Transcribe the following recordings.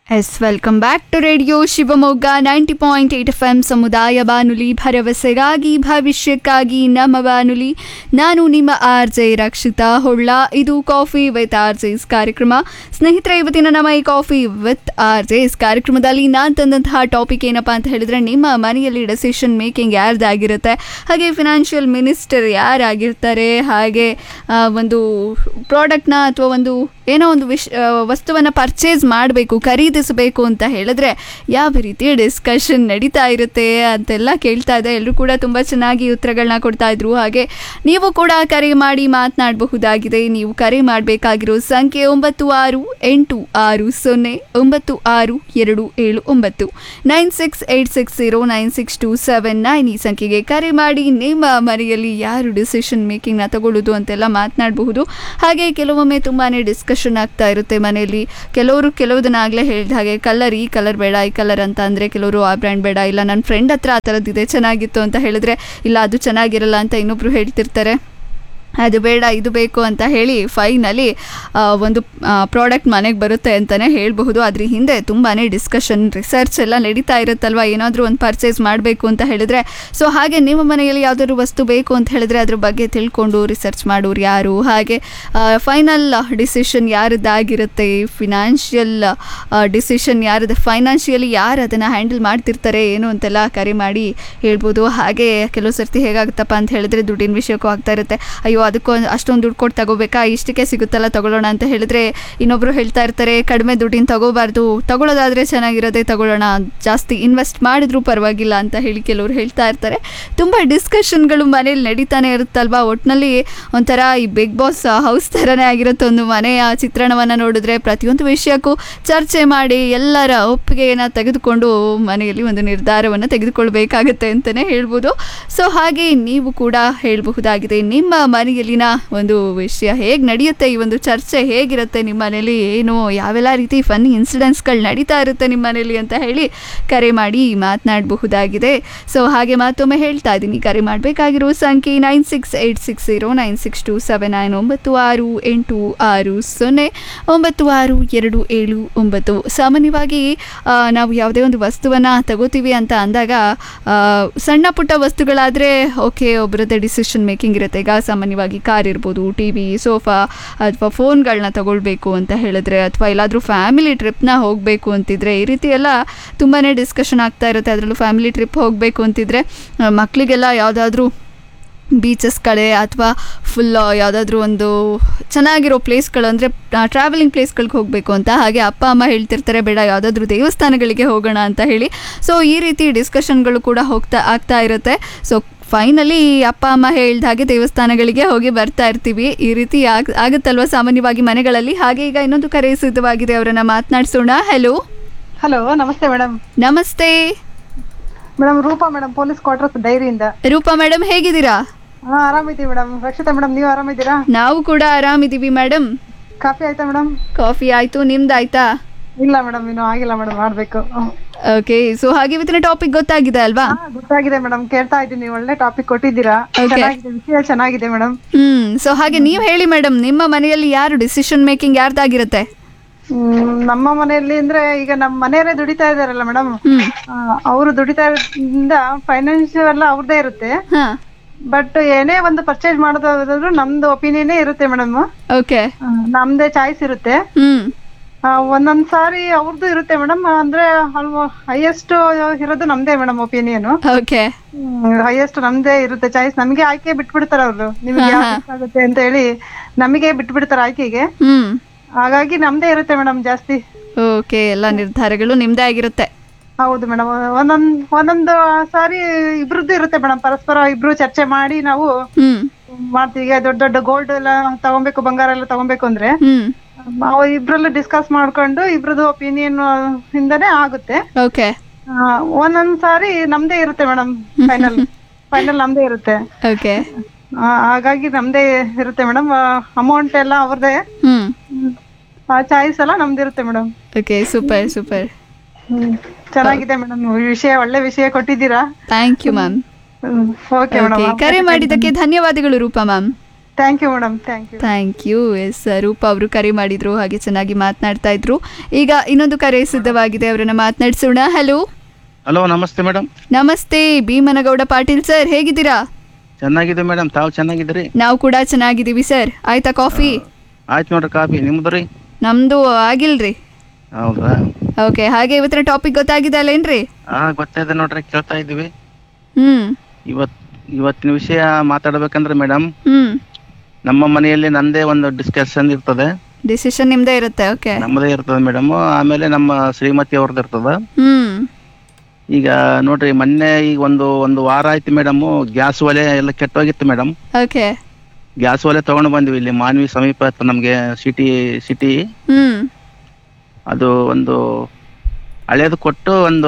S welcome back to radio Shivamogga ninety point eight F M ಸಮುದಾಯ ಬಾನುಲಿ ಭರವಸೆಗಾಗಿ ಭವಿಷ್ಯಕ್ಕಾಗಿ ನಮ್ಮ ಬಾನುಲಿ ನಾನು ನಿಮ್ಮ ಆರ್ ಜೆ ರಕ್ಷಿತಾ ಹೊಳ್ಳ ಇದು ಕಾಫಿ ವಿತ್ ಆರ್ ಜೆಸ್ ಕಾರ್ಯಕ್ರಮ ಸ್ನೇಹಿತರೆ ಇವತ್ತಿನ ನಮ್ಮ ಈ ಕಾಫಿ ವಿತ್ ಆರ್ ಜೆಸ್ ಕಾರ್ಯಕ್ರಮದಲ್ಲಿ ನಾನು ತಂದಂತಹ ಟಾಪಿಕ್ ಏನಪ್ಪ ಅಂತ ಹೇಳಿದ್ರೆ ನಿಮ್ಮ ಮನೆಯಲ್ಲಿ ಡೆಸಿಷನ್ ಮೇಕಿಂಗ್ ಯಾರ್ದಾಗಿರುತ್ತೆ ಹಾಗೆ ಫಿನಾನ್ಷಿಯಲ್ ಮಿನಿಸ್ಟರ್ ಯಾರಾಗಿರ್ತಾರೆ ಹಾಗೆ ಆ, ಒಂದು ಪ್ರಾಡಕ್ಟ್ನ ಅಥವಾ ಒಂದು ಏನೋ ಒಂದು ವಿಷ್ ವಸ್ತುವನ್ನು ಪರ್ಚೇಸ್ ಮಾಡಬೇಕು ಖರೀದಿಸಬೇಕು ಅಂತ ಹೇಳಿದ್ರೆ ಯಾವ ರೀತಿ ಡಿಸ್ಕಷನ್ ನಡೀತಾ ಇರುತ್ತೆ ಅಂತೆಲ್ಲ ಕೇಳ್ತಾ ಇದೆ ಎಲ್ಲರೂ ಕೂಡ ತುಂಬ ಚೆನ್ನಾಗಿ ಉತ್ತರಗಳನ್ನ ಕೊಡ್ತಾ ಇದ್ರು ಹಾಗೆ ನೀವು ಕೂಡ ಕರೆ ಮಾಡಿ ಮಾತನಾಡಬಹುದಾಗಿದೆ ನೀವು ಕರೆ ಮಾಡಬೇಕಾಗಿರೋ ಸಂಖ್ಯೆ ಒಂಬತ್ತು ಆರು ಎಂಟು ಆರು ಸೊನ್ನೆ ಒಂಬತ್ತು ಆರು ಎರಡು ಏಳು ಒಂಬತ್ತು nine six eight six zero nine six two seven nine ಈ ಸಂಖ್ಯೆಗೆ ಕರೆ ಮಾಡಿ ನಿಮ್ಮ ಮನೆಯಲ್ಲಿ ಯಾರು ಡಿಸಿಷನ್ ಮೇಕಿಂಗ್ನ ತಗೊಳ್ಳೋದು ಅಂತೆಲ್ಲ ಮಾತನಾಡಬಹುದು ಹಾಗೆ ಕೆಲವೊಮ್ಮೆ ತುಂಬಾ ಡಿಸ್ಕಷನ್ ಆಗ್ತಾ ಇರುತ್ತೆ ಮನೆಯಲ್ಲಿ ಕೆಲವರು ಕೆಲವುದನ್ನ ಆಗಲೇ ಹೇಳಿದ ಹಾಗೆ ಕಲರ್ ಈ ಕಲರ್ ಬೇಡ ಈ ಕಲರ್ ಅಂತ ಅಂದರೆ ಕೆಲವರು ಆ ಬ್ರ್ಯಾಂಡ್ ಬೇಡ ಇಲ್ಲ ನನ್ನ ಫ್ರೆಂಡ್ ಹತ್ರ ಆ ಥರದ್ದಿದೆ ಚೆನ್ನಾಗಿತ್ತು ಅಂತ ಹೇಳಿದ್ರೆ ಇಲ್ಲ ಅದು ಚೆನ್ನಾಗಿರಲ್ಲ ಅಂತ ಇನ್ನೊಬ್ರು ಹೇಳ್ತಿರ್ತಾರೆ ಅದು ಬೇಡ ಇದು ಬೇಕು ಅಂತ ಹೇಳಿ ಫೈನಲಿ ಒಂದು ಪ್ರಾಡಕ್ಟ್ ಮನೆಗೆ ಬರುತ್ತೆ ಅಂತಲೇ ಹೇಳಬಹುದು ಅದ್ರ ಹಿಂದೆ ತುಂಬಾ ಡಿಸ್ಕಷನ್ ರಿಸರ್ಚ್ ಎಲ್ಲ ನಡೀತಾ ಇರುತ್ತಲ್ವ ಏನಾದರೂ ಒಂದು ಪರ್ಚೇಸ್ ಮಾಡಬೇಕು ಅಂತ ಹೇಳಿದ್ರೆ ಸೊ ಹಾಗೆ ನಿಮ್ಮ ಮನೆಯಲ್ಲಿ ಯಾವುದಾದ್ರು ವಸ್ತು ಬೇಕು ಅಂತ ಹೇಳಿದ್ರೆ ಅದ್ರ ಬಗ್ಗೆ ತಿಳ್ಕೊಂಡು ರಿಸರ್ಚ್ ಮಾಡೋರು ಯಾರು ಹಾಗೆ ಫೈನಲ್ ಡಿಸಿಷನ್ ಯಾರದ್ದಾಗಿರುತ್ತೆ ಫಿನಾನ್ಷಿಯಲ್ ಡಿಸಿಷನ್ ಯಾರದ್ದು ಫೈನಾನ್ಷಿಯಲಿ ಯಾರು ಅದನ್ನು ಹ್ಯಾಂಡಲ್ ಮಾಡ್ತಿರ್ತಾರೆ ಏನು ಅಂತೆಲ್ಲ ಕರೆ ಮಾಡಿ ಹೇಳ್ಬೋದು ಹಾಗೆ ಕೆಲವು ಸರ್ತಿ ಹೇಗಾಗುತ್ತಪ್ಪ ಅಂತ ಹೇಳಿದ್ರೆ ದುಡ್ಡಿನ ವಿಷಯಕ್ಕೂ ಆಗ್ತಾ ಇರುತ್ತೆ ಅಯ್ಯೋ ಅದಕ್ಕೂ ಅಷ್ಟೊಂದು ದುಡ್ಡು ಕೊಟ್ಟು ತಗೋಬೇಕಾ ಇಷ್ಟಕ್ಕೆ ಸಿಗುತ್ತಲ್ಲ ತಗೊಳ್ಳೋಣ ಅಂತ ಹೇಳಿದ್ರೆ ಇನ್ನೊಬ್ರು ಹೇಳ್ತಾ ಇರ್ತಾರೆ ಕಡಿಮೆ ದುಡ್ಡಿನ ತಗೋಬಾರ್ದು ತಗೊಳ್ಳೋದಾದ್ರೆ ಚೆನ್ನಾಗಿರೋದೇ ತಗೊಳ್ಳೋಣ ಜಾಸ್ತಿ ಇನ್ವೆಸ್ಟ್ ಮಾಡಿದ್ರೂ ಪರವಾಗಿಲ್ಲ ಅಂತ ಹೇಳಿ ಕೆಲವರು ಹೇಳ್ತಾ ಇರ್ತಾರೆ ತುಂಬ ಡಿಸ್ಕಷನ್ಗಳು ಮನೇಲಿ ನಡೀತಾನೆ ಇರುತ್ತಲ್ವಾ ಒಟ್ಟಿನಲ್ಲಿ ಒಂಥರ ಈ ಬಿಗ್ ಬಾಸ್ ಹೌಸ್ ಥರನೇ ಆಗಿರುತ್ತೆ ಒಂದು ಮನೆಯ ಚಿತ್ರಣವನ್ನು ನೋಡಿದ್ರೆ ಪ್ರತಿಯೊಂದು ವಿಷಯಕ್ಕೂ ಚರ್ಚೆ ಮಾಡಿ ಎಲ್ಲರ ಒಪ್ಪಿಗೆಯನ್ನು ತೆಗೆದುಕೊಂಡು ಮನೆಯಲ್ಲಿ ಒಂದು ನಿರ್ಧಾರವನ್ನು ತೆಗೆದುಕೊಳ್ಬೇಕಾಗತ್ತೆ ಅಂತಲೇ ಹೇಳ್ಬೋದು ಸೊ ಹಾಗೆ ನೀವು ಕೂಡ ಹೇಳಬಹುದಾಗಿದೆ ನಿಮ್ಮ ಮನೆಯಲ್ಲಿನ ಒಂದು ವಿಷಯ ಹೇಗೆ ನಡೆಯುತ್ತೆ ಈ ಒಂದು ಚರ್ಚೆ ಹೇಗಿರುತ್ತೆ ನಿಮ್ಮ ಮನೇಲಿ ಏನು ಯಾವೆಲ್ಲ ರೀತಿ ಫನ್ನಿ ಇನ್ಸಿಡೆಂಟ್ಸ್ಗಳು ನಡೀತಾ ಇರುತ್ತೆ ನಿಮ್ಮ ಮನೇಲಿ ಅಂತ ಹೇಳಿ ಕರೆ ಮಾಡಿ ಮಾತನಾಡಬಹುದಾಗಿದೆ ಸೊ ಹಾಗೆ ಮತ್ತೊಮ್ಮೆ ಹೇಳ್ತಾ ಇದ್ದೀನಿ ಕರೆ ಮಾಡಬೇಕಾಗಿರೋ ಸಂಖ್ಯೆ nine six eight six zero nine six two seven nine ಒಂಬತ್ತು ಆರು ಎಂಟು ಆರು ಸೊನ್ನೆ ಒಂಬತ್ತು ಆರು ಎರಡು ಏಳು ಒಂಬತ್ತು ಸಾಮಾನ್ಯವಾಗಿ ಆ, ನಾವು ಯಾವುದೇ ಒಂದು ವಸ್ತುವನ್ನು ತಗೋತೀವಿ ಅಂತ ಅಂದಾಗ ಆ, ಸಣ್ಣ ಪುಟ್ಟ ವಸ್ತುಗಳಾದರೆ ಓಕೆ ಒಬ್ಬರದ್ದೇ ಡಿಸಿಷನ್ ಮೇಕಿಂಗ್ ಇರುತ್ತೆ ಈಗ ಸಾಮಾನ್ಯವಾಗಿ ಕಾರ್ ಇರ್ಬೋದು ಟಿ ವಿ ಸೋಫಾ ಅಥವಾ ಫೋನ್ಗಳನ್ನ ತಗೊಳ್ಬೇಕು ಅಂತ ಹೇಳಿದ್ರೆ ಅಥವಾ ಎಲ್ಲಾದರೂ ಫ್ಯಾಮಿಲಿ ಟ್ರಿಪ್ನ ಹೋಗಬೇಕು ಅಂತಿದ್ರೆ ಈ ರೀತಿ ಎಲ್ಲ ತುಂಬಾ ಡಿಸ್ಕಷನ್ ಆಗ್ತಾ ಇರುತ್ತೆ ಅದರಲ್ಲೂ ಫ್ಯಾಮಿಲಿ ಟ್ರಿಪ್ ಹೋಗಬೇಕು ಅಂತಿದ್ರೆ ಆ, ಮಕ್ಕಳಿಗೆಲ್ಲ ಯಾವುದಾದ್ರೂ ಬೀಚಸ್ಗಳೇ ಅಥವಾ ಫುಲ್ ಯಾವುದಾದ್ರೂ ಒಂದು ಚೆನ್ನಾಗಿರೋ ಪ್ಲೇಸ್ಗಳು ಅಂದರೆ ಟ್ರಾವೆಲಿಂಗ್ ಪ್ಲೇಸ್ಗಳಿಗೆ ಹೋಗಬೇಕು ಅಂತ ಹಾಗೆ ಅಪ್ಪ ಅಮ್ಮ ಹೇಳ್ತಿರ್ತಾರೆ ಬೇಡ ಯಾವುದಾದ್ರೂ ದೇವಸ್ಥಾನಗಳಿಗೆ ಹೋಗೋಣ ಅಂತ ಹೇಳಿ ಸೊ ಈ ರೀತಿ ಡಿಸ್ಕಷನ್ಗಳು ಕೂಡ ಹೋಗ್ತಾ ಆಗ್ತಾ ಇರುತ್ತೆ ಸೊ ಫೈನಲಿ ಅಪ್ಪ ಅಮ್ಮ ಹೇಳ್ದ ಹಾಗೆ ದೇವಸ್ಥಾನಗಳಿಗೆ ಹೋಗಿ ಬರ್ತಾ ಇರ್ತೀವಿ ಈ ರೀತಿ ಆಗ್ ಆಗುತ್ತಲ್ವ ಸಾಮಾನ್ಯವಾಗಿ ಮನೆಗಳಲ್ಲಿ ಹಾಗೆ ಈಗ ಇನ್ನೊಂದು ಕರೆ ಸಿದ್ಧವಾಗಿದೆ ಅವರನ್ನ ಮಾತನಾಡಿಸೋಣ ಹಲೋ ಹಲೋ ನಮಸ್ತೆ ಮೇಡಮ್ ನಮಸ್ತೆ madam Roopa madam police quarters ಡೈರಿಯಿಂದ ರೂಪಾ ಮೇಡಮ್ ಹೇಗಿದ್ದೀರಾ ಹಾ ಆರಾಮಿದ್ದೀವಿ ಮೇಡಮ್ ರಕ್ಷಿತಾ ಮೇಡಮ್ ನೀವು ಆರಾಮಿದ್ದೀರಾ ನಾವು ಕೂಡ ಆರಾಮಿದ್ದೀವಿ ಮೇಡಮ್ ಕಾಫಿ ಆಯ್ತಾ ಮೇಡಮ್ ಕಾಫಿ ಆಯಿತು ನಿಮ್ದು ಆಯ್ತಾ ಇಲ್ಲ ಮೇಡಮ್ ಇನ್ನೂ ಆಗಿಲ್ಲ ಮೇಡಮ್ ಮಾಡ್ಬೇಕು ಹ್ಮ್. ಓಕೆ ಸೊ ಹಾಗೆ ಇವತ್ತಿನ ಟಾಪಿಕ್ ಗೊತ್ತಾಗಿದೆ ಅಲ್ವಾ ಹಾ, ಗೊತ್ತಾಗಿದೆ ಮೇಡಮ್ ಕೇಳ್ತಾ ಇದ್ದೀನಿ ಒಳ್ಳೆ ಟಾಪಿಕ್ ಕೊಟ್ಟಿದ್ದೀರಾ Okay. ಚೆನ್ನಾಗಿದೆ ವಿಷಯ ಚೆನ್ನಾಗಿದೆ ಮೇಡಮ್ ಹ್ಮ್ ಸೊ ಹಾಗೆ ನೀವು ಹೇಳಿ ಮೇಡಮ್ ನಿಮ್ಮ ಮನೆಯಲ್ಲಿ ಯಾರು ಡಿಸಿಷನ್ ಮೇಕಿಂಗ್ ಯಾರ್ದಾಗಿರುತ್ತೆ ನಮ್ಮ ಮನೆಯಲ್ಲಿ ಅಂದ್ರೆ ಈಗ ನಮ್ಮ ಮನೆಯವರೇ ದುಡಿತಾ ಇದಾರಲ್ಲ ಮೇಡಮ್ ಹ್ಮ್ ಅವರು ದುಡಿತಾ ಇರೋದ್ರಿಂದ ಫೈನಾನ್ಷಿಯಲ್ ಎಲ್ಲ ಅವ್ರದ್ದೇ ಇರುತ್ತೆ ಹಾ ಬಟ್ ಏನೇ ಒಂದು ಪರ್ಚೇಸ್ ಮಾಡೋದಾದ್ರೂ ನಮ್ದು ಒಪಿನಿಯನ್ನೇ ಇರುತ್ತೆ ಮೇಡಮ್ ಓಕೆ ನಮ್ದೇ ಚಾಯ್ಸ್ ಇರುತ್ತೆ ಹ್ಮ್ ಆ, ಒಂದೊಂದ್ ಸಾರಿ ಅವ್ರದ್ದು ಇರುತ್ತೆ ಮೇಡಮ್ ಅಂದ್ರೆ ಹೈಯೆಸ್ಟ್ ಇರೋದು ನಮ್ದೇ ಮೇಡಮ್ ಒಪಿನಿಯನ್ ಓಕೆ ಹೈಯೆಸ್ಟ್ ನಮ್ದೇ ಇರುತ್ತೆ ಚಾಯ್ಸ್ ನಮಗೆ ಆಯ್ಕೆ ಬಿಟ್ಬಿಡ್ತಾರ ಅವ್ರು ನಿಮ್ಗೆ ಯಾವ್ದು ಇಷ್ಟ ಆಗುತ್ತೆ ಅಂತ ಹೇಳಿ ನಮಗೆ ಬಿಟ್ಬಿಡ್ತಾರ ಆಯ್ಕೆಗೆ ಹ್ಮ್ ಹಾಗಾಗಿ ನಮ್ದೇ ಇರುತ್ತೆ ಮೇಡಮ್ ಜಾಸ್ತಿ ಓಕೆ ಎಲ್ಲ ನಿರ್ಧಾರಗಳು ನಿಮ್ದೇ ಆಗಿರುತ್ತೆ ಹೌದು ಮೇಡಮ್ ಒಂದೊಂದ್ ಒಂದೊಂದು ಸಾರಿ ಇಬ್ರದ್ದು ಇರುತ್ತೆ ಮೇಡಮ್ ಪರಸ್ಪರ ಇಬ್ರು ಚರ್ಚೆ ಮಾಡಿ ನಾವು ಹ್ಮ್ ಮಾಡ್ತೀವಿ ಈಗ ದೊಡ್ಡ ದೊಡ್ಡ ಗೋಲ್ಡ್ ಎಲ್ಲ ತಗೊಬೇಕು ಬಂಗಾರ ಎಲ್ಲ ತಗೊಬೇಕು ಅಂದ್ರೆ ಹ್ಮ್ ನಾವು ಇಬ್ರಲ್ಲೂ ಡಿಸ್ಕಸ್ ಮಾಡ್ಕೊಂಡು ಇಬ್ರದ್ದು ಒಪಿನಿಯನ್ ಇಂದಾನೆ ಆಗುತ್ತೆ ಓಕೆ ಆ, ಒಂದೊಂದ್ ಸಾರಿ ನಮ್ದೇ ಇರುತ್ತೆ ಮೇಡಮ್ ಫೈನಲ್ ಫೈನಲ್ ನಮ್ದೇ ಇರುತ್ತೆ ಓಕೆ ಆ, ಹಾಗಾಗಿ ನಮ್ದೇ ಇರುತ್ತೆ ಮೇಡಮ್ ಅಮೌಂಟ್ ಎಲ್ಲ ಅವ್ರದೇ ಹ್ಮ್ ಆ ಚಾಯ್ಸ್ ಎಲ್ಲ ನಮ್ದಿರುತ್ತೆ ಮೇಡಮ್ ಓಕೆ ಸೂಪರ್ ಸೂಪರ್ ಚೆನ್ನಾಗಿದೆ ಮೇಡಮ್ ವಿಷಯ ಒಳ್ಳೆ ವಿಷಯ ಕೊಟ್ಟಿದ್ದೀರಾ thank you ma'am okay madam okay ಕರೆ ಮಾಡಿದ್ದಕ್ಕೆ ಧನ್ಯವಾದಗಳು Roopa ma'am thank you madam thank you thank you yes Roopa ಅವರು ಕರೆ ಮಾಡಿದ್ರು ಹಾಗೆ ಚೆನ್ನಾಗಿ ಮಾತನಾಡ್ತಾ ಇದ್ರು ಈಗ ಇನ್ನೊಂದು ಕರೆ ಸಿದ್ಧವಾಗಿದೆ ಅವರನ್ನ ಮಾತನಾಡಿಸೋಣ ಹಲೋ ಹಲೋ ನಮಸ್ತೆ ಮೇಡಮ್ ನಮಸ್ತೆ ಭೀಮನಗೌಡ ಪಾಟೀಲ್ ಸರ್ ಹೇಗಿದ್ದೀರಾ ಚೆನ್ನಾಗಿದೆ ಮೇಡಮ್ ತಾವು ಚೆನ್ನಾಗಿದ್ದೀರಿ ನಾವು ಕೂಡ ಚೆನ್ನಾಗಿದ್ದೀವಿ ಸರ್ ಆಯ್ತಾ ಕಾಫಿ ಆಯ್ತು ನೋಡ್ರಿ ಕಾಫಿ ನಿಮ್ದು ರೀ ನಮ್ದು ಆಗಿಲ್ರಿ ಹೌದಾ ಓಕೆ ಹಾಗೆ ಇವತ್ತಿನ ಟಾಪಿಕ್ ಗೊತ್ತಾಗಿದೆ ಅಲ್ಲೇನ್ರಿ ಹಾ ಗೊತ್ತಾಯ್ತು ನೋಡ್ರಿ ಕೇಳ್ತಾ ಇದ್ದೀವಿ ಹ್ಮ್ ಇವತ್ ಇವತ್ತಿನ ವಿಷಯ ಮಾತಾಡ್ಬೇಕಂದ್ರೆ ಮೇಡಮ್ ಹ್ಮ್ ನಮ್ಮ ಮನೆಯಲ್ಲಿ ನಂದೇ ಒಂದು ಡಿಸ್ಕಷನ್ ಇರ್ತದೆ ಡಿಸಿಷನ್ ನಿಮ್ದೇ ಇರುತ್ತೆ ಓಕೆ ನಮ್ಮದೇ ಇರ್ತದೆ ಮೇಡಮ್ ಆಮೇಲೆ ನಮ್ಮ ಶ್ರೀಮತಿ ಅವ್ರದ್ದು ಇರ್ತದ ಹ್ಮ್ ಈಗ ನೋಡ್ರಿ ಮೊನ್ನೆ ಈಗ ಒಂದು ಒಂದು ವಾರ ಆಯ್ತು ಮೇಡಮ್ ಗ್ಯಾಸ್ ಒಲೆ ಎಲ್ಲ ಕೆಟ್ಟೋಗಿತ್ತು ಮೇಡಮ್ ಓಕೆ ಗ್ಯಾಸ್ ಒಲೆ ತಗೊಂಡು ಬಂದ್ವಿ ಇಲ್ಲಿ ಮಾನ್ವಿ ಸಮೀಪ ಇತ್ತು ನಮ್ಗೆ ಸಿಟಿ ಸಿಟಿ ಹ್ಮ್ ಅದು ಒಂದು ಹಳೇದು ಕೊಟ್ಟು ಒಂದು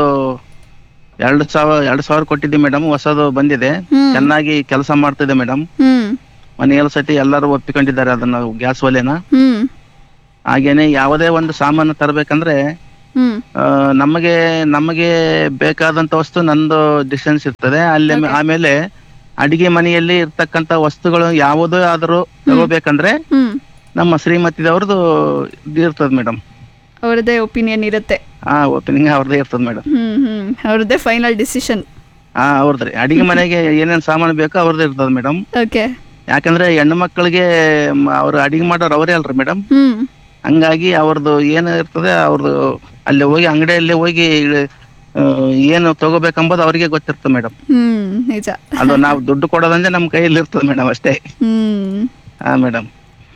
ಎರಡು ಸಾವಿರ ಎರಡು ಸಾವಿರ ಕೊಟ್ಟಿದ್ದೆ ಮೇಡಮ್ ಹೊಸದು ಬಂದಿದೆ ಹ್ಮ್. ಚೆನ್ನಾಗಿ ಕೆಲಸ ಮಾಡ್ತಿದೆ ಮೇಡಮ್ ಹ್ಮ್ ಮನೆಯಲ್ಲಿ ಸತಿ ಎಲ್ಲರೂ ಒಪ್ಪಿಕೊಂಡಿದ್ದಾರೆ ಅದನ್ನ ಗ್ಯಾಸ್ ಒಲೆನ ಹ್ಮ್ ಹಾಗೇನೆ ಯಾವುದೇ ಒಂದು ಸಾಮಾನು ತರಬೇಕಂದ್ರೆ ಹ್ಮ್ ನಮಗೆ ನಮಗೆ ಬೇಕಾದಂತ ವಸ್ತು ನಂದು ಡಿಸ್ಟೆನ್ಸ್ ಇರ್ತದೆ ಅಲ್ಲಿ Okay. ಆಮೇಲೆ ಅಡಿಗೆ ಮನೆಯಲ್ಲಿ ಇರ್ತಕ್ಕಂತ ವಸ್ತುಗಳು ಯಾವುದೇ ಆದರೂ ತಗೋಬೇಕಂದ್ರೆ ಹ್ಮ್ ನಮ್ಮ ಶ್ರೀಮತಿದವ್ರದ್ದು ಇರ್ತದೆ ಮೇಡಮ್ ಅವ್ರದ್ದೇ ಒಪಿನಿಯನ್ ಇರುತ್ತೆ ಹಾ ಓಪನಿಂಗ್ ಅವ್ರದ್ದೇ ಇರ್ತದೆ ಮೇಡಮ್ ಹ್ಮ್ ಹ್ಮ್ ಅವ್ರದ್ದೇ ಫೈನಲ್ ಡಿಸಿಷನ್ ಹಾ ಅವ್ರದ್ರಿ ಅಡಿಗೆ ಮನೆಗೆ ಏನೇನ್ ಸಾಮಾನು ಬೇಕೋ ಅವ್ರದ್ದು ಇರ್ತದೆ ಮೇಡಮ್ ಓಕೆ ಯಾಕಂದ್ರೆ ಹೆಣ್ಣು ಮಕ್ಕಳಿಗೆ ಅವ್ರು ಅಡಿಗೆ ಮಾಡೋರು ಅವರೇ ಅಲ್ರಿ ಮೇಡಮ್ ಹ್ಮ್ ಹಂಗಾಗಿ ಅವ್ರದ್ದು ಏನು ಇರ್ತದೆ ಅವ್ರದ್ದು ಅಲ್ಲಿ ಹೋಗಿ ಅಂಗಡಿಯಲ್ಲಿ ಹೋಗಿ ಆ, ಏನು ತಗೋಬೇಕಂಬುದು ಅವ್ರಿಗೆ ಗೊತ್ತಿರ್ತದೆ ಮೇಡಮ್ ಹ್ಮ್ ನಿಜ ಅದು ನಾವು ದುಡ್ಡು ಕೊಡೋದಂದ್ರೆ ನಮ್ಮ ಕೈಯಲ್ಲಿ ಇರ್ತದೆ ಮೇಡಮ್ ಅಷ್ಟೇ ಹ್ಮ್ ಹಾ ಮೇಡಮ್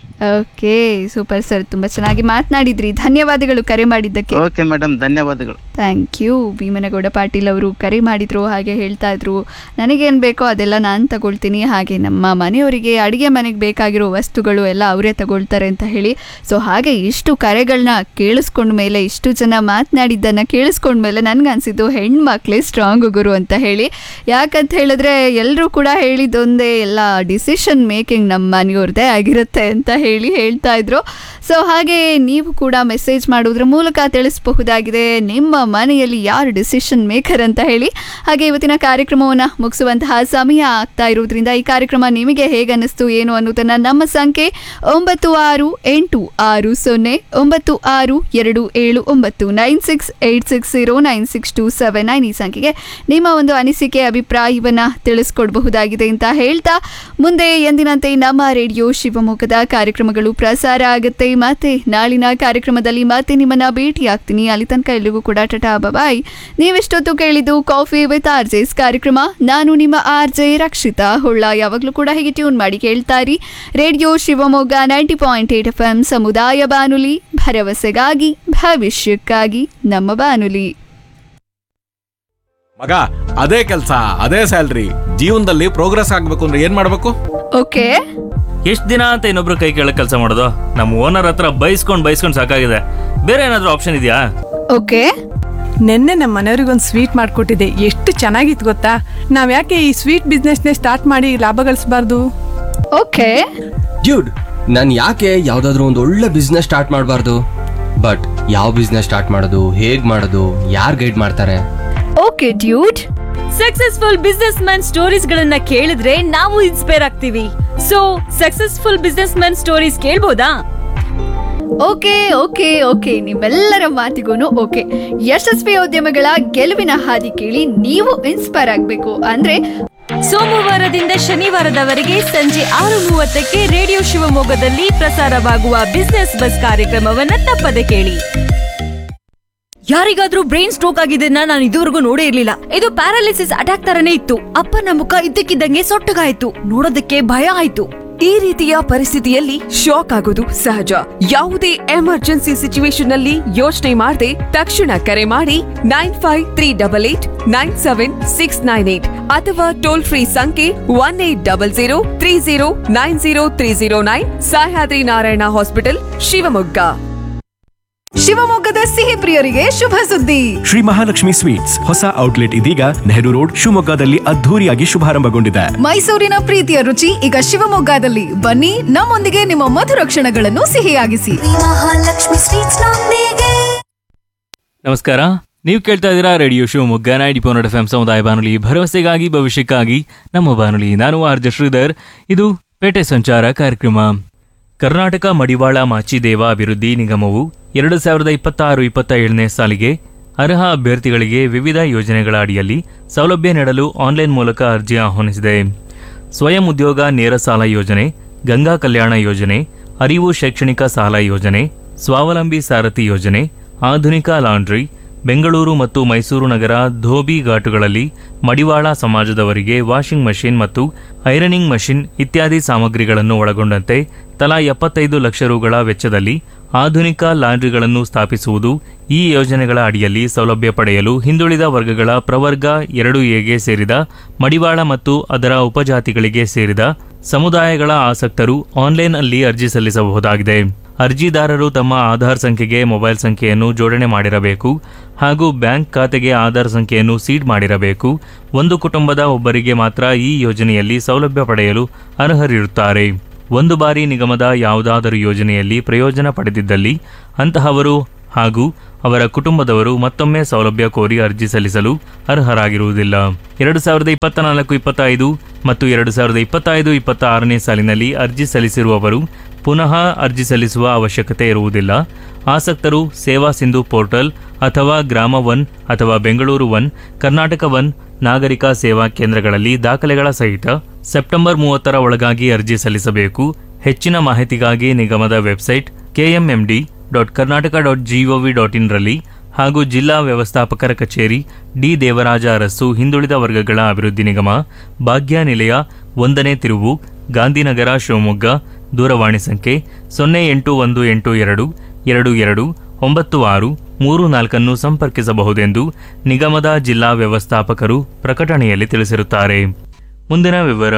ಓಕೆ ಸೂಪರ್ ಸರ್ ತುಂಬಾ ಚೆನ್ನಾಗಿ ಮಾತನಾಡಿದ್ರಿ ಧನ್ಯವಾದಗಳು ಕರೆ ಮಾಡಿದ್ದಕ್ಕೆ ಓಕೆ ಮೇಡಮ್ ಧನ್ಯವಾದಗಳು ಥ್ಯಾಂಕ್ ಯು ಭೀಮನಗೌಡ ಪಾಟೀಲ್ ಅವರು ಕರೆ ಮಾಡಿದ್ರು ಹಾಗೆ ಹೇಳ್ತಾ ಇದ್ರು ನನಗೇನು ಬೇಕೋ ಅದೆಲ್ಲ ನಾನು ತಗೊಳ್ತೀನಿ ಹಾಗೆ ನಮ್ಮ ಮನೆಯವರಿಗೆ ಅಡುಗೆ ಮನೆಗೆ ಬೇಕಾಗಿರೋ ವಸ್ತುಗಳು ಎಲ್ಲ ಅವರೇ ತಗೊಳ್ತಾರೆ ಅಂತ ಹೇಳಿ ಸೊ ಹಾಗೆ ಇಷ್ಟು ಕರೆಗಳನ್ನ ಕೇಳಿಸ್ಕೊಂಡ ಮೇಲೆ ಇಷ್ಟು ಜನ ಮಾತನಾಡಿದ್ದನ್ನು ಕೇಳಿಸ್ಕೊಂಡ ಮೇಲೆ ನನಗನ್ಸಿದ್ದು ಹೆಣ್ಮಕ್ಳೇ ಸ್ಟ್ರಾಂಗ್ ಗುರು ಅಂತ ಹೇಳಿ ಯಾಕಂತ ಹೇಳಿದ್ರೆ ಎಲ್ಲರೂ ಕೂಡ ಹೇಳಿದ್ದೊಂದೇ ಎಲ್ಲ ಡಿಸಿಷನ್ ಮೇಕಿಂಗ್ ನಮ್ಮ ಮನೆಯವ್ರದ್ದೇ ಆಗಿರುತ್ತೆ ಅಂತ ಹೇಳಿ ಹೇಳ್ತಾ ಇದ್ರು ಸೊ ಹಾಗೆ ನೀವು ಕೂಡ ಮೆಸೇಜ್ ಮಾಡೋದ್ರ ಮೂಲಕ ತಿಳಿಸಬಹುದಾಗಿದೆ ನಿಮ್ಮ ಮನೆಯಲ್ಲಿ ಯಾರು ಡಿಸಿಷನ್ ಮೇಕರ್ ಅಂತ ಹೇಳಿ ಹಾಗೆ ಇವತ್ತಿನ ಕಾರ್ಯಕ್ರಮವನ್ನು ಮುಗಿಸುವಂತಹ ಸಮಯ ಆಗ್ತಾ ಇರೋದ್ರಿಂದ ಈ ಕಾರ್ಯಕ್ರಮ ನಿಮಗೆ ಹೇಗೆ ಅನ್ನಿಸ್ತು ಏನು ಅನ್ನೋದನ್ನ ನಮ್ಮ ಸಂಖ್ಯೆ ಒಂಬತ್ತು ಆರು ಎಂಟು ಆರು ಸೊನ್ನೆ ಒಂಬತ್ತು ಆರು ಎರಡು ಏಳು ಒಂಬತ್ತು nine six eight six zero nine six two seven nine ಈ ಸಂಖ್ಯೆಗೆ ನಿಮ್ಮ ಒಂದು ಅನಿಸಿಕೆ ಅಭಿಪ್ರಾಯವನ್ನು ತಿಳಿಸ್ಕೊಡ್ಬಹುದಾಗಿದೆ ಅಂತ ಹೇಳ್ತಾ ಮುಂದೆ ಎಂದಿನಂತೆ ನಮ್ಮ ರೇಡಿಯೋ ಶಿವಮೊಗ್ಗದ ಕಾರ್ಯಕ್ರಮಗಳು ಪ್ರಸಾರ ಆಗುತ್ತೆ ಮತ್ತೆ ನಾಳಿನ ಕಾರ್ಯಕ್ರಮದಲ್ಲಿ ಮತ್ತೆ ನಿಮ್ಮನ್ನ ಭೇಟಿ ಆಗ್ತೀನಿ ಅಲ್ಲಿ ತನಕ ಎಲ್ಲಿಗೂ ಕೂಡ ಟಟಾ ಬಾಯ್ ನೀವೆಷ್ಟೊತ್ತು ಕೇಳಿದ್ದು ಕಾಫಿ ವಿತ್ ಆರ್ ಜೆಸ್ ಕಾರ್ಯಕ್ರಮ ನಾನು ನಿಮ್ಮ ಆರ್ ಜೆ ರಕ್ಷಿತಾ ಹೊಳ್ಳ ಯಾವಾಗಲೂ ಕೂಡ ಹೀಗೆ ಟ್ಯೂನ್ ಮಾಡಿ ಕೇಳ್ತಾ ಇರಿ radio Shivamogga ninety point eight F M ಸಮುದಾಯ ಬಾನುಲಿ ಭರವಸೆಗಾಗಿ ಭವಿಷ್ಯಕ್ಕಾಗಿ ನಮ್ಮ ಬಾನುಲಿ ಮಗ ಅದೇ ಕೆಲಸ ಅದೇ ಸ್ಯಾಲ್ರಿ ಜೀವನದಲ್ಲಿ ಪ್ರೋಗ್ರೆಸ್ ಆಗ್ಬೇಕು ಅಂದ್ರೆ ಏನ್ ಮಾಡ್ಬೇಕು ಓಕೆ ಎಷ್ಟ್ ದಿನ ಅಂತ ಇನ್ನೊಬ್ರು ಕೈ ಕೆಳಗ್ ಕೆಲಸ ಮಾಡೋದು ನಮ್ಮ ಓನರ್ ಹತ್ರ ಬೈಸ್ಕೊಂಡ್ ಬೈಸ್ಕೊಂಡ್ ಸಾಕಾಗಿದೆ ಬೇರೆ ಏನಾದ್ರೂ ಆಪ್ಷನ್ ಇದೆಯಾ ಓಕೆ ನಿನ್ನೆ ನಮ್ಮ ಮನೆಯವ್ರಿಗೊಂದು ಸ್ವೀಟ್ ಮಾಡಿಕೊಟ್ಟಿದ್ದೆ ಎಷ್ಟು ಚೆನ್ನಾಗಿತ್ತು ಗೊತ್ತಾ ನಾವ್ ಯಾಕೆ ಈ ಸ್ವೀಟ್ ಬಿಸ್ನೆಸ್ನೇ ಸ್ಟಾರ್ಟ್ ಮಾಡಿ ಲಾಭ ಗಳಿಸಬಾರ್ದು ಓಕೆ ಡ್ಯೂಡ್ ನಾನು ಯಾಕೆ ಯಾವ್ದಾದ್ರು ಒಂದು ಒಳ್ಳೆ ಬಿಸ್ನೆಸ್ ಸ್ಟಾರ್ಟ್ ಮಾಡಬಾರ್ದು ಬಟ್ ಯಾವ ಬಿಸ್ನೆಸ್ ಸ್ಟಾರ್ಟ್ ಮಾಡೋದು ಹೇಗ್ ಮಾಡೋದು ಯಾರು ಗೈಡ್ ಮಾಡ್ತಾರೆ okay dude successful businessman stories ಗಳನ್ನ ಕೇಳಿದ್ರೆ ನಾವು ಇನ್ಸ್ಪೈರ್ ಆಗ್ತೀವಿ so successful businessman stories ಕೇಳ್ಬೋದಾ ಓಕೆ ಓಕೆ ಓಕೆ ನಿಮ್ಮೆಲ್ಲರ ಮಾತಿಗೂ ಓಕೆ ಯಶಸ್ವಿ ಉದ್ಯಮಗಳ ಗೆಲುವಿನ ಹಾದಿ ಕೇಳಿ ನೀವು ಇನ್ಸ್ಪೈರ್ ಆಗಬೇಕು ಅಂದ್ರೆ ಸೋಮವಾರದಿಂದ ಶನಿವಾರದವರೆಗೆ ಸಂಜೆ ಆರು ಮೂವತ್ತಕ್ಕೆ ರೇಡಿಯೋ ಶಿವಮೊಗ್ಗದಲ್ಲಿ ಪ್ರಸಾರವಾಗುವ ಬಿಸ್ನೆಸ್ ಬಸ್ ಕಾರ್ಯಕ್ರಮವನ್ನ ತಪ್ಪದೆ ಕೇಳಿ ಯಾರಿಗಾದ್ರೂ ಬ್ರೈನ್ ಸ್ಟ್ರೋಕ್ ಆಗಿದ್ದನ್ನ ನಾನು ಇದುವರೆಗೂ ನೋಡೇ ಇರ್ಲಿಲ್ಲ ಇದು ಪ್ಯಾರಾಲಿಸಿಸ್ ಅಟ್ಯಾಕ್ ತರನೇ ಇತ್ತು ಅಪ್ಪನ ಮುಖ ಇದ್ದಕ್ಕಿದ್ದಂಗೆ ಸೊಟ್ಟಗಾಯ್ತು ನೋಡೋದಕ್ಕೆ ಭಯ ಆಯ್ತು ಈ ರೀತಿಯ ಪರಿಸ್ಥಿತಿಯಲ್ಲಿ ಶಾಕ್ ಆಗೋದು ಸಹಜ ಯಾವುದೇ ಎಮರ್ಜೆನ್ಸಿ ಸಿಚುವೇಶನ್ ಅಲ್ಲಿ ಯೋಚನೆ ಮಾಡದೆ ತಕ್ಷಣ ಕರೆ ಮಾಡಿ nine five three double eight nine seven six nine eight ಅಥವಾ ಟೋಲ್ ಫ್ರೀ ಸಂಖ್ಯೆ one eight double zero three zero nine zero three zero nine Sahyadri Narayana hospital Shivamogga ಶಿವಮೊಗ್ಗದ ಸಿಹಿ ಪ್ರಿಯರಿಗೆ ಶುಭ ಸುದ್ದಿ ಶ್ರೀ ಮಹಾಲಕ್ಷ್ಮಿ ಸ್ವೀಟ್ಸ್ ಹೊಸ ಔಟ್ಲೆಟ್ ಇದೀಗ ನೆಹರು ರೋಡ್ ಶಿವಮೊಗ್ಗದಲ್ಲಿ ಅದ್ಧೂರಿಯಾಗಿ ಶುಭಾರಂಭಗೊಂಡಿದೆ ಮೈಸೂರಿನ ಪ್ರೀತಿಯ ರುಚಿ ಈಗ ಶಿವಮೊಗ್ಗದಲ್ಲಿ ಬನ್ನಿ ನಮ್ಮೊಂದಿಗೆ ನಿಮ್ಮ ಮಧುರ ಕ್ಷಣಗಳನ್ನು ಸಿಹಿಯಾಗಿಸಿ ನಮಸ್ಕಾರ ನೀವು ಕೇಳ್ತಾ ಇದ್ದೀರಾ radio Shivamogga ninety point F M ಸಮುದಾಯ ಬಾನುಲಿ ಭರವಸೆಗಾಗಿ ಭವಿಷ್ಯಕ್ಕಾಗಿ ನಮ್ಮ ಬಾನುಲಿ ನಾನು ಆರ್ ಜೆ ಶ್ರೀಧರ್ ಇದು ಪೇಟೆ ಸಂಚಾರ ಕಾರ್ಯಕ್ರಮ ಕರ್ನಾಟಕ ಮಡಿವಾಳ ಮಾಚಿದೇವ ಅಭಿವೃದ್ಧಿ ನಿಗಮವು ಎರಡು ಸಾವಿರದ ಇಪ್ಪತ್ತಾರು ಇಪ್ಪತ್ತ ಏಳನೇ ಸಾಲಿಗೆ ಅರ್ಹ ಅಭ್ಯರ್ಥಿಗಳಿಗೆ ವಿವಿಧ ಯೋಜನೆಗಳ ಅಡಿಯಲ್ಲಿ ಸೌಲಭ್ಯ ನೀಡಲು ಆನ್ಲೈನ್ ಮೂಲಕ ಅರ್ಜಿ ಆಹ್ವಾನಿಸಿದೆ ಸ್ವಯಂ ಉದ್ಯೋಗ ನೇರ ಸಾಲ ಯೋಜನೆ ಗಂಗಾ ಕಲ್ಯಾಣ ಯೋಜನೆ ಅರಿವು ಶೈಕ್ಷಣಿಕ ಸಾಲ ಯೋಜನೆ ಸ್ವಾವಲಂಬಿ ಸಾರಥಿ ಯೋಜನೆ ಆಧುನಿಕ ಲಾಂಡ್ರಿ ಬೆಂಗಳೂರು ಮತ್ತು ಮೈಸೂರು ನಗರ ಧೋಬಿ ಘಾಟುಗಳಲ್ಲಿ ಮಡಿವಾಳ ಸಮಾಜದವರಿಗೆ ವಾಷಿಂಗ್ ಮಷಿನ್ ಮತ್ತು ಐರನಿಂಗ್ ಮಷಿನ್ ಇತ್ಯಾದಿ ಸಾಮಗ್ರಿಗಳನ್ನು ಒಳಗೊಂಡಂತೆ ತಲಾ ಎಪ್ಪತ್ತೈದು ಲಕ್ಷ ರುಗಳ ವೆಚ್ಚದಲ್ಲಿ ಆಧುನಿಕ ಲಾಂಡ್ರಿಗಳನ್ನು ಸ್ಥಾಪಿಸುವುದು ಈ ಯೋಜನೆಗಳ ಅಡಿಯಲ್ಲಿ ಸೌಲಭ್ಯ ಪಡೆಯಲು ಹಿಂದುಳಿದ ವರ್ಗಗಳ ಪ್ರವರ್ಗ ಎರಡು ಎಗೆ ಸೇರಿದ ಮಡಿವಾಳ ಮತ್ತು ಅದರ ಉಪಜಾತಿಗಳಿಗೆ ಸೇರಿದ ಸಮುದಾಯಗಳ ಆಸಕ್ತರು ಆನ್ಲೈನ್ ಅಲ್ಲಿ ಅರ್ಜಿ ಸಲ್ಲಿಸಬಹುದಾಗಿದೆ ಅರ್ಜಿದಾರರು ತಮ್ಮ ಆಧಾರ್ ಸಂಖ್ಯೆಗೆ ಮೊಬೈಲ್ ಸಂಖ್ಯೆಯನ್ನು ಜೋಡಣೆ ಮಾಡಿರಬೇಕು ಹಾಗೂ ಬ್ಯಾಂಕ್ ಖಾತೆಗೆ ಆಧಾರ್ ಸಂಖ್ಯೆಯನ್ನು ಸೀಡ್ ಮಾಡಿರಬೇಕು ಒಂದು ಕುಟುಂಬದ ಒಬ್ಬರಿಗೆ ಮಾತ್ರ ಈ ಯೋಜನೆಯಲ್ಲಿ ಸೌಲಭ್ಯ ಪಡೆಯಲು ಅರ್ಹರಿರುತ್ತಾರೆ ಒಂದು ಬಾರಿ ನಿಗಮದ ಯಾವುದಾದರೂ ಯೋಜನೆಯಲ್ಲಿ ಪ್ರಯೋಜನ ಪಡೆದಿದ್ದಲ್ಲಿ ಅಂತಹವರು ಹಾಗೂ ಅವರ ಕುಟುಂಬದವರು ಮತ್ತೊಮ್ಮೆ ಸೌಲಭ್ಯ ಕೋರಿ ಅರ್ಜಿ ಸಲ್ಲಿಸಲು ಅರ್ಹರಾಗಿರುವುದಿಲ್ಲ ಎರಡು ಸಾವಿರದ ಇಪ್ಪತ್ತ ನಾಲ್ಕು ಇಪ್ಪತ್ತೈದು ಮತ್ತು ಎರಡು ಸಾವಿರದ ಇಪ್ಪತ್ತೈದು ಇಪ್ಪತ್ತ ಆರನೇ ಸಾಲಿನಲ್ಲಿ ಅರ್ಜಿ ಸಲ್ಲಿಸಿರುವವರು ಪುನಃ ಅರ್ಜಿ ಸಲ್ಲಿಸುವ ಅವಶ್ಯಕತೆ ಇರುವುದಿಲ್ಲ ಆಸಕ್ತರು ಸೇವಾ ಸಿಂಧು ಪೋರ್ಟಲ್ ಅಥವಾ ಗ್ರಾಮ ಒನ್ ಅಥವಾ ಬೆಂಗಳೂರು ಒನ್ ಕರ್ನಾಟಕ ಒನ್ ನಾಗರಿಕ ಸೇವಾ ಕೇಂದ್ರಗಳಲ್ಲಿ ದಾಖಲೆಗಳ ಸಹಿತ ಸೆಪ್ಟೆಂಬರ್ ಮೂವತ್ತರ ಒಳಗಾಗಿ ಅರ್ಜಿ ಸಲ್ಲಿಸಬೇಕು ಹೆಚ್ಚಿನ ಮಾಹಿತಿಗಾಗಿ ನಿಗಮದ website KMMD dot Karnataka dot GOV dot ಇನ್ರಲ್ಲಿ ಹಾಗೂ ಜಿಲ್ಲಾ ವ್ಯವಸ್ಥಾಪಕರ ಕಚೇರಿ ಡಿ ದೇವರಾಜ ಅರಸು ಹಿಂದುಳಿದ ವರ್ಗಗಳ ಅಭಿವೃದ್ಧಿ ನಿಗಮ ಭಾಗ್ಯ ನಿಲಯ ಒಂದನೇ ತಿರುವು ಗಾಂಧಿನಗರ ಶಿವಮೊಗ್ಗ ದೂರವಾಣಿ ಸಂಖ್ಯೆ ಸೊನ್ನೆ ಎಂಟು ಒಂದು ಎಂಟು ಎರಡು ಎರಡು ಎರಡು ಒಂಬತ್ತು ಆರು ಮೂರು ನಾಲ್ಕನ್ನು ಸಂಪರ್ಕಿಸಬಹುದೆಂದು ನಿಗಮದ ಜಿಲ್ಲಾ ವ್ಯವಸ್ಥಾಪಕರು ಪ್ರಕಟಣೆಯಲ್ಲಿ ತಿಳಿಸಿರುತ್ತಾರೆ ಮುಂದಿನ ವಿವರ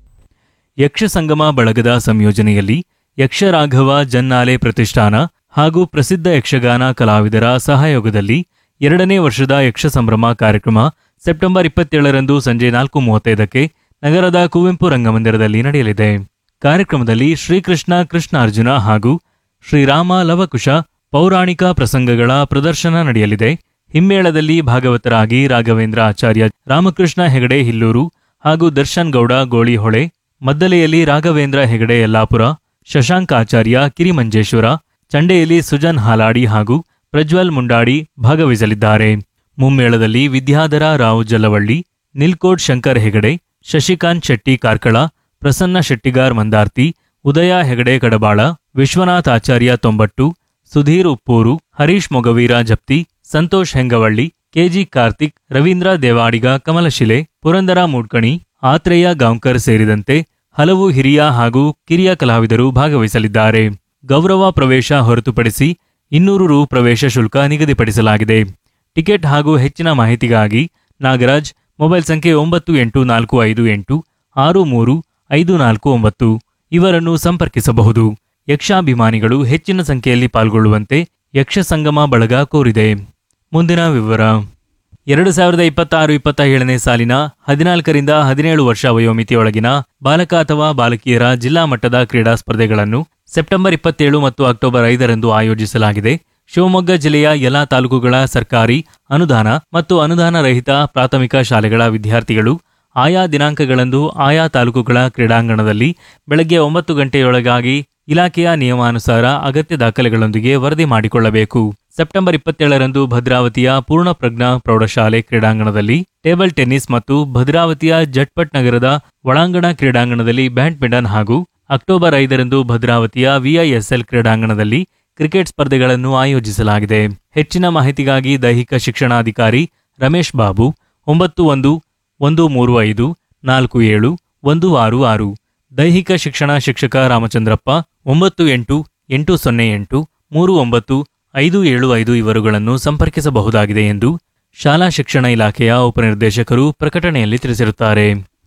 ಯಕ್ಷ ಸಂಗಮ ಬಳಗದ ಸಂಯೋಜನೆಯಲ್ಲಿ ಯಕ್ಷರಾಘವ ಜನ್ನಾಲೆ ಪ್ರತಿಷ್ಠಾನ ಹಾಗೂ ಪ್ರಸಿದ್ಧ ಯಕ್ಷಗಾನ ಕಲಾವಿದರ ಸಹಯೋಗದಲ್ಲಿ ಎರಡನೇ ವರ್ಷದ ಯಕ್ಷ ಸಂಭ್ರಮ ಕಾರ್ಯಕ್ರಮ ಸೆಪ್ಟೆಂಬರ್ ಇಪ್ಪತ್ತೇಳರಂದು ಸಂಜೆ ನಾಲ್ಕು ಮೂವತ್ತೈದಕ್ಕೆ ನಗರದ ಕುವೆಂಪು ರಂಗಮಂದಿರದಲ್ಲಿ ನಡೆಯಲಿದೆ ಕಾರ್ಯಕ್ರಮದಲ್ಲಿ ಶ್ರೀಕೃಷ್ಣ ಕೃಷ್ಣಾರ್ಜುನ ಹಾಗೂ ಶ್ರೀರಾಮ ಲವಕುಶ ಪೌರಾಣಿಕ ಪ್ರಸಂಗಗಳ ಪ್ರದರ್ಶನ ನಡೆಯಲಿದೆ ಹಿಮ್ಮೇಳದಲ್ಲಿ ಭಾಗವತರಾಗಿ ರಾಘವೇಂದ್ರ ಆಚಾರ್ಯ ರಾಮಕೃಷ್ಣ ಹೆಗಡೆ ಹಿಲ್ಲೂರು ಹಾಗೂ ದರ್ಶನ್ ಗೌಡ ಗೋಳಿಹೊಳೆ ಮದ್ದಲೆಯಲ್ಲಿ ರಾಘವೇಂದ್ರ ಹೆಗಡೆ ಯಲ್ಲಾಪುರ ಶಶಾಂಕ ಆಚಾರ್ಯ ಕಿರಿಮಂಜೇಶ್ವರ ಚಂಡೆಯಲ್ಲಿ ಸುಜನ್ ಹಾಲಾಡಿ ಹಾಗೂ ಪ್ರಜ್ವಲ್ ಮುಂಡಾಡಿ ಭಾಗವಹಿಸಲಿದ್ದಾರೆ ಮುಮ್ಮೇಳದಲ್ಲಿ ವಿದ್ಯಾಧರ ರಾವ್ ಜಲ್ಲವಳ್ಳಿ ನಿಲ್ಕೋಡ್ ಶಂಕರ್ ಹೆಗಡೆ ಶಶಿಕಾಂತ್ ಶೆಟ್ಟಿ ಕಾರ್ಕಳ ಪ್ರಸನ್ನ ಶೆಟ್ಟಿಗಾರ್ ಮಂದಾರ್ತಿ ಉದಯ ಹೆಗಡೆ ಕಡಬಾಳ ವಿಶ್ವನಾಥ್ ಆಚಾರ್ಯ ತೊಂಬಟ್ಟು ಸುಧೀರ್ ಉಪ್ಪೂರು ಹರೀಶ್ ಮೊಗವೀರ ಜಪ್ತಿ ಸಂತೋಷ್ ಹೆಂಗವಳ್ಳಿ ಕೆಜಿ ಕಾರ್ತಿಕ್ ರವೀಂದ್ರ ದೇವಾಡಿಗ ಕಮಲಶಿಲೆ ಪುರಂದರ ಮೂಡ್ಕಣಿ ಆತ್ರೇಯ ಗಾಂವ್ಕರ್ ಸೇರಿದಂತೆ ಹಲವು ಹಿರಿಯ ಹಾಗೂ ಕಿರಿಯ ಕಲಾವಿದರು ಭಾಗವಹಿಸಲಿದ್ದಾರೆ ಗೌರವ ಪ್ರವೇಶ ಹೊರತುಪಡಿಸಿ ಇನ್ನೂರು ರು ಪ್ರವೇಶ ಶುಲ್ಕ ನಿಗದಿಪಡಿಸಲಾಗಿದೆ ಟಿಕೆಟ್ ಹಾಗೂ ಹೆಚ್ಚಿನ ಮಾಹಿತಿಗಾಗಿ ನಾಗರಾಜ್ ಮೊಬೈಲ್ ಸಂಖ್ಯೆ ಒಂಬತ್ತು ಎಂಟು ನಾಲ್ಕು ಐದು ಎಂಟು ಆರು ಮೂರು ಐದು ನಾಲ್ಕು ಒಂಬತ್ತು ಇವರನ್ನು ಸಂಪರ್ಕಿಸಬಹುದು ಯಕ್ಷಾಭಿಮಾನಿಗಳು ಹೆಚ್ಚಿನ ಸಂಖ್ಯೆಯಲ್ಲಿ ಪಾಲ್ಗೊಳ್ಳುವಂತೆ ಯಕ್ಷ ಸಂಗಮ ಬಳಗ ಕೋರಿದೆ ಮುಂದಿನ ವಿವರ ಎರಡು ಸಾವಿರದ ಇಪ್ಪತ್ತಾರು ಇಪ್ಪತ್ತ ಏಳನೇ ಸಾಲಿನ ಹದಿನಾಲ್ಕರಿಂದ ಹದಿನೇಳು ವರ್ಷ ವಯೋಮಿತಿಯೊಳಗಿನ ಬಾಲಕ ಅಥವಾ ಬಾಲಕಿಯರ ಜಿಲ್ಲಾ ಮಟ್ಟದ ಕ್ರೀಡಾ ಸ್ಪರ್ಧೆಗಳನ್ನು ಸೆಪ್ಟೆಂಬರ್ ಇಪ್ಪತ್ತೇಳು ಮತ್ತು ಅಕ್ಟೋಬರ್ ಐದರಂದು ಆಯೋಜಿಸಲಾಗಿದೆ ಶಿವಮೊಗ್ಗ ಜಿಲ್ಲೆಯ ಎಲ್ಲಾ ತಾಲೂಕುಗಳ ಸರ್ಕಾರಿ ಅನುದಾನ ಮತ್ತು ಅನುದಾನ ರಹಿತ ಪ್ರಾಥಮಿಕ ಶಾಲೆಗಳ ವಿದ್ಯಾರ್ಥಿಗಳು ಆಯಾ ದಿನಾಂಕಗಳಂದು ಆಯಾ ತಾಲೂಕುಗಳ ಕ್ರೀಡಾಂಗಣದಲ್ಲಿ ಬೆಳಗ್ಗೆ ಒಂಬತ್ತು ಗಂಟೆಯೊಳಗಾಗಿ ಇಲಾಖೆಯ ನಿಯಮಾನುಸಾರ ಅಗತ್ಯ ದಾಖಲೆಗಳೊಂದಿಗೆ ವರದಿ ಮಾಡಿಕೊಳ್ಳಬೇಕು ಸೆಪ್ಟೆಂಬರ್ ಇಪ್ಪತ್ತೇಳರಂದು ಭದ್ರಾವತಿಯ ಪೂರ್ಣಪ್ರಜ್ಞಾ ಪ್ರೌಢಶಾಲೆ ಕ್ರೀಡಾಂಗಣದಲ್ಲಿ ಟೇಬಲ್ ಟೆನ್ನಿಸ್ ಮತ್ತು ಭದ್ರಾವತಿಯ ಜಟ್ಪಟ್ ನಗರದ ಒಳಾಂಗಣ ಕ್ರೀಡಾಂಗಣದಲ್ಲಿ ಬ್ಯಾಡ್ಮಿಂಟನ್ ಹಾಗೂ ಅಕ್ಟೋಬರ್ ಐದರಂದು ಭದ್ರಾವತಿಯ ವಿಐಎಸ್ಎಲ್ ಕ್ರೀಡಾಂಗಣದಲ್ಲಿ ಕ್ರಿಕೆಟ್ ಸ್ಪರ್ಧೆಗಳನ್ನು ಆಯೋಜಿಸಲಾಗಿದೆ ಹೆಚ್ಚಿನ ಮಾಹಿತಿಗಾಗಿ ದೈಹಿಕ ಶಿಕ್ಷಣಾಧಿಕಾರಿ ರಮೇಶ್ ಬಾಬು ಒಂಬತ್ತು ಒಂದು ಒಂದು ಮೂರು ಐದು ನಾಲ್ಕು ಏಳು ಒಂದು ಆರು ಆರು ದೈಹಿಕ ಶಿಕ್ಷಣ ಶಿಕ್ಷಕ ರಾಮಚಂದ್ರಪ್ಪ ಒಂಬತ್ತು ಎಂಟು ಎಂಟು ಸೊನ್ನೆ ಎಂಟು ಮೂರು ಒಂಬತ್ತು ಐದು ಏಳು ಐದು ಇವರುಗಳನ್ನು ಸಂಪರ್ಕಿಸಬಹುದಾಗಿದೆ ಎಂದು ಶಾಲಾ ಶಿಕ್ಷಣ ಇಲಾಖೆಯ ಉಪನಿರ್ದೇಶಕರು ಪ್ರಕಟಣೆಯಲ್ಲಿ ತಿಳಿಸಿರುತ್ತಾರೆ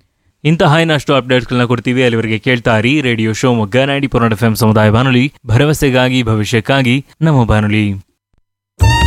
ಇಂತಹ ಇನ್ನಷ್ಟು ಅಪ್ಡೇಟ್ಸ್ಗಳನ್ನ ಕೊಡ್ತೀವಿ ಅಲ್ಲಿವರೆಗೆ ಕೇಳ್ತಾ ಇರಿ ರೇಡಿಯೋ ಶಿವಮೊಗ್ಗ ನೈಂಟಿ ಪೊನ್ನಡ ಎಫ್ ಸಮುದಾಯ ಬಾನುಲಿ ಭರವಸೆಗಾಗಿ ಭವಿಷ್ಯಕ್ಕಾಗಿ ನಮ್ಮ ಬಾನುಲಿ